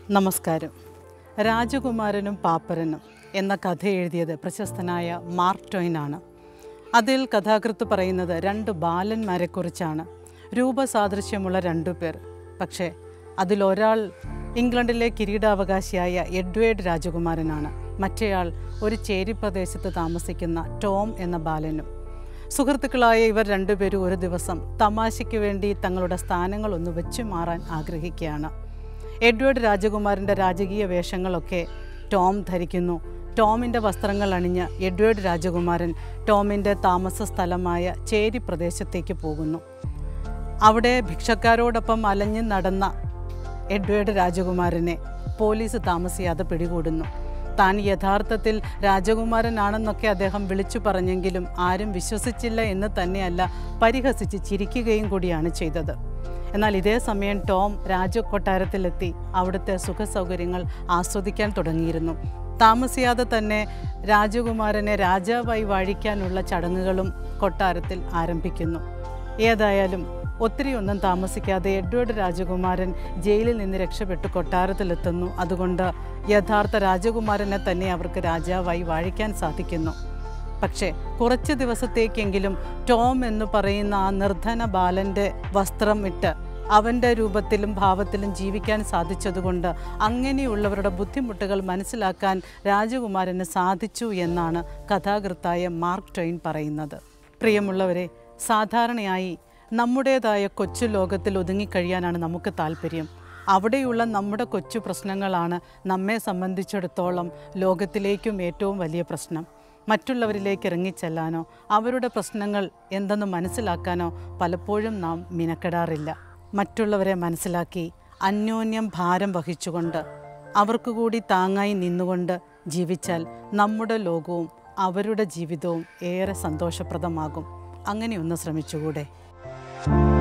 നമസ്കാരം രാജകുമാരനും പാപ്പരനും എന്ന കഥ എഴുതിയത് പ്രശസ്തനായ മാർക്ക് ടോയിനാണ് അതിൽ കഥാകൃത്ത് പറയുന്നത് രണ്ട് ബാലന്മാരെക്കുറിച്ചാണ് രൂപസാദൃശ്യമുള്ള രണ്ടു പേർ പക്ഷേ അതിലൊരാൾ ഇംഗ്ലണ്ടിലെ കിരീടാവകാശിയായ എഡ്വേർഡ് രാജകുമാരനാണ് മറ്റേയാൾ ഒരു ചേരി പ്രദേശത്ത് താമസിക്കുന്ന ടോം എന്ന ബാലനും സുഹൃത്തുക്കളായ ഇവർ രണ്ടുപേരും ഒരു ദിവസം തമാശയ്ക്ക് വേണ്ടി തങ്ങളുടെ സ്ഥാനങ്ങൾ ഒന്ന് വെച്ചു മാറാൻ ആഗ്രഹിക്കുകയാണ് എഡ്വേർഡ് രാജകുമാരൻ്റെ രാജകീയ വേഷങ്ങളൊക്കെ ടോം ധരിക്കുന്നു ടോമിൻ്റെ വസ്ത്രങ്ങൾ അണിഞ്ഞ് എഡ്വേർഡ് രാജകുമാരൻ ടോമിൻ്റെ താമസ സ്ഥലമായ ചേരി പ്രദേശത്തേക്ക് പോകുന്നു അവിടെ ഭിക്ഷക്കാരോടൊപ്പം അലഞ്ഞു നടന്ന എഡ്വേർഡ് രാജകുമാരനെ പോലീസ് താമസിയാതെ പിടികൂടുന്നു താൻ യഥാർത്ഥത്തിൽ രാജകുമാരനാണെന്നൊക്കെ അദ്ദേഹം വിളിച്ചു പറഞ്ഞെങ്കിലും ആരും വിശ്വസിച്ചില്ല എന്ന് തന്നെയല്ല പരിഹസിച്ച് ചിരിക്കുകയും കൂടിയാണ് ചെയ്തത് എന്നാൽ ഇതേ സമയം ടോം രാജകൊട്ടാരത്തിലെത്തി അവിടുത്തെ സുഖസൗകര്യങ്ങൾ ആസ്വദിക്കാൻ തുടങ്ങിയിരുന്നു താമസിയാതെ തന്നെ രാജകുമാരനെ രാജാവായി വാഴിക്കാനുള്ള ചടങ്ങുകളും കൊട്ടാരത്തിൽ ആരംഭിക്കുന്നു ഏതായാലും ഒത്തിരി ഒന്നും താമസിക്കാതെ എഡ്വേർഡ് രാജകുമാരൻ ജയിലിൽ നിന്ന് രക്ഷപ്പെട്ട് കൊട്ടാരത്തിലെത്തുന്നു അതുകൊണ്ട് യഥാർത്ഥ രാജകുമാരനെ തന്നെ അവർക്ക് രാജാവായി വാഴിക്കാൻ സാധിക്കുന്നു പക്ഷേ കുറച്ച് ദിവസത്തേക്കെങ്കിലും ടോം എന്ന് പറയുന്ന ആ നിർധന ബാലൻ്റെ വസ്ത്രം ഇട്ട് അവൻ്റെ രൂപത്തിലും ഭാവത്തിലും ജീവിക്കാൻ സാധിച്ചതുകൊണ്ട് അങ്ങനെയുള്ളവരുടെ ബുദ്ധിമുട്ടുകൾ മനസ്സിലാക്കാൻ രാജകുമാരന് സാധിച്ചു എന്നാണ് കഥാകൃത്തായ മാർക്ക് ടൊയിൻ പറയുന്നത് പ്രിയമുള്ളവരെ സാധാരണയായി നമ്മുടേതായ കൊച്ചു ലോകത്തിൽ ഒതുങ്ങിക്കഴിയാനാണ് നമുക്ക് താല്പര്യം അവിടെയുള്ള നമ്മുടെ കൊച്ചു പ്രശ്നങ്ങളാണ് നമ്മെ സംബന്ധിച്ചിടത്തോളം ലോകത്തിലേക്കും ഏറ്റവും വലിയ പ്രശ്നം മറ്റുള്ളവരിലേക്ക് ഇറങ്ങിച്ചെല്ലാനോ അവരുടെ പ്രശ്നങ്ങൾ എന്തെന്ന് മനസ്സിലാക്കാനോ പലപ്പോഴും നാം മിനക്കെടാറില്ല മറ്റുള്ളവരെ മനസ്സിലാക്കി അന്യോന്യം ഭാരം വഹിച്ചുകൊണ്ട് അവർക്ക് കൂടി താങ്ങായി നിന്നുകൊണ്ട് ജീവിച്ചാൽ നമ്മുടെ ലോകവും അവരുടെ ജീവിതവും ഏറെ സന്തോഷപ്രദമാകും അങ്ങനെയൊന്ന് ശ്രമിച്ചുകൂടെ